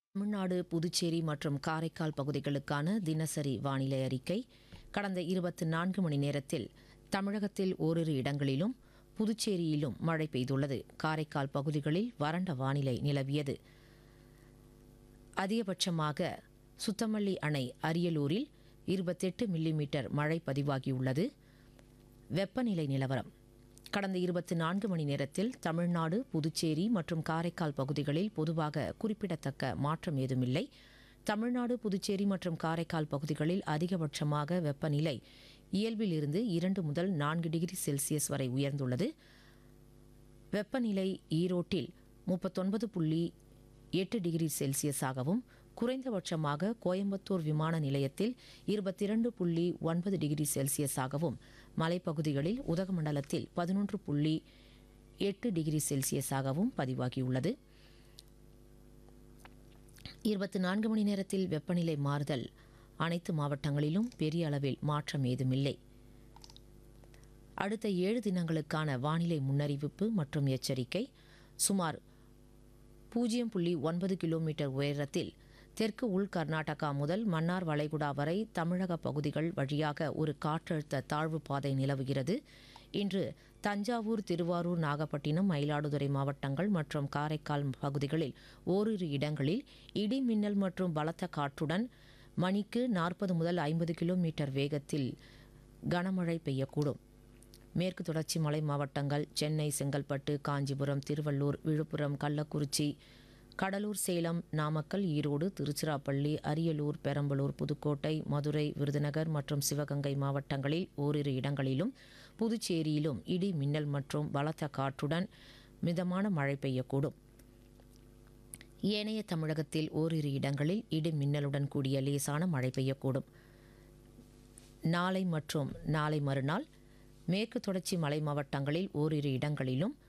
தமிழ்நாடு புதுச்சேரி மற்றும் காரைக்கால் பகுதிகளுக்கான தினசரி வானிலை அறிக்கை கடந்த இருபத்தி நான்கு மணி நேரத்தில் தமிழகத்தில் ஓரிரு இடங்களிலும் புதுச்சேரியிலும் மழை பெய்துள்ளது காரைக்கால் பகுதிகளில் வறண்ட வானிலை நிலவியது அதிகபட்சமாக சுத்தமல்லி அணை அரியலூரில் இருபத்தெட்டு மில்லிமீட்டர் மழை பதிவாகியுள்ளது வெப்பநிலை நிலவரம் கடந்த இருபத்தி நான்கு மணி நேரத்தில் தமிழ்நாடு புதுச்சேரி மற்றும் காரைக்கால் பகுதிகளில் பொதுவாக குறிப்பிடத்தக்க மாற்றம் ஏதுமில்லை தமிழ்நாடு புதுச்சேரி மற்றும் காரைக்கால் பகுதிகளில் அதிகபட்சமாக வெப்பநிலை இயல்பிலிருந்து இரண்டு முதல் நான்கு டிகிரி செல்சியஸ் வரை உயர்ந்துள்ளது வெப்பநிலை ஈரோட்டில் முப்பத்தொன்பது புள்ளி எட்டு டிகிரி செல்சியஸாகவும் குறைந்தபட்சமாக கோயம்புத்தூர் விமான நிலையத்தில் இருபத்தி இரண்டு புள்ளி ஒன்பது டிகிரி செல்சியஸாகவும் மலைப்பகுதிகளில் உதகமண்டலத்தில் பதினொன்று புள்ளி எட்டு டிகிரி செல்சியஸாகவும் பதிவாகியுள்ளது இருபத்தி நான்கு மணி நேரத்தில் வெப்பநிலை மாறுதல் அனைத்து மாவட்டங்களிலும் பெரிய அளவில் மாற்றம் ஏதுமில்லை அடுத்த ஏழு தினங்களுக்கான வானிலை முன்னறிவிப்பு மற்றும் எச்சரிக்கை சுமார் பூஜ்ஜியம் புள்ளி ஒன்பது கிலோமீட்டர் உயரத்தில் தெற்கு உள் கர்நாடகா முதல் மன்னார் வளைகுடா வரை தமிழக பகுதிகள் வழியாக ஒரு காற்றழுத்த தாழ்வு பாதை நிலவுகிறது இன்று தஞ்சாவூர் திருவாரூர் நாகப்பட்டினம் மயிலாடுதுறை மாவட்டங்கள் மற்றும் காரைக்கால் பகுதிகளில் ஓரிரு இடங்களில் இடி மின்னல் மற்றும் பலத்த காற்றுடன் மணிக்கு நாற்பது முதல் ஐம்பது கிலோமீட்டர் வேகத்தில் கனமழை பெய்யக்கூடும் மேற்கு தொடர்ச்சி மலை மாவட்டங்கள் சென்னை செங்கல்பட்டு காஞ்சிபுரம் திருவள்ளூர் விழுப்புரம் கள்ளக்குறிச்சி கடலூர் சேலம் நாமக்கல் ஈரோடு திருச்சிராப்பள்ளி அரியலூர் பெரம்பலூர் புதுக்கோட்டை மதுரை விருதுநகர் மற்றும் சிவகங்கை மாவட்டங்களில் ஓரிரு இடங்களிலும் புதுச்சேரியிலும் இடி மின்னல் மற்றும் பலத்த காற்றுடன் மிதமான மழை பெய்யக்கூடும் ஏனைய தமிழகத்தில் ஓரிரு இடங்களில் இடி மின்னலுடன் கூடிய லேசான மழை பெய்யக்கூடும் நாளை மற்றும் நாளை மறுநாள் மேற்கு தொடர்ச்சி மலை மாவட்டங்களில் ஓரிரு இடங்களிலும்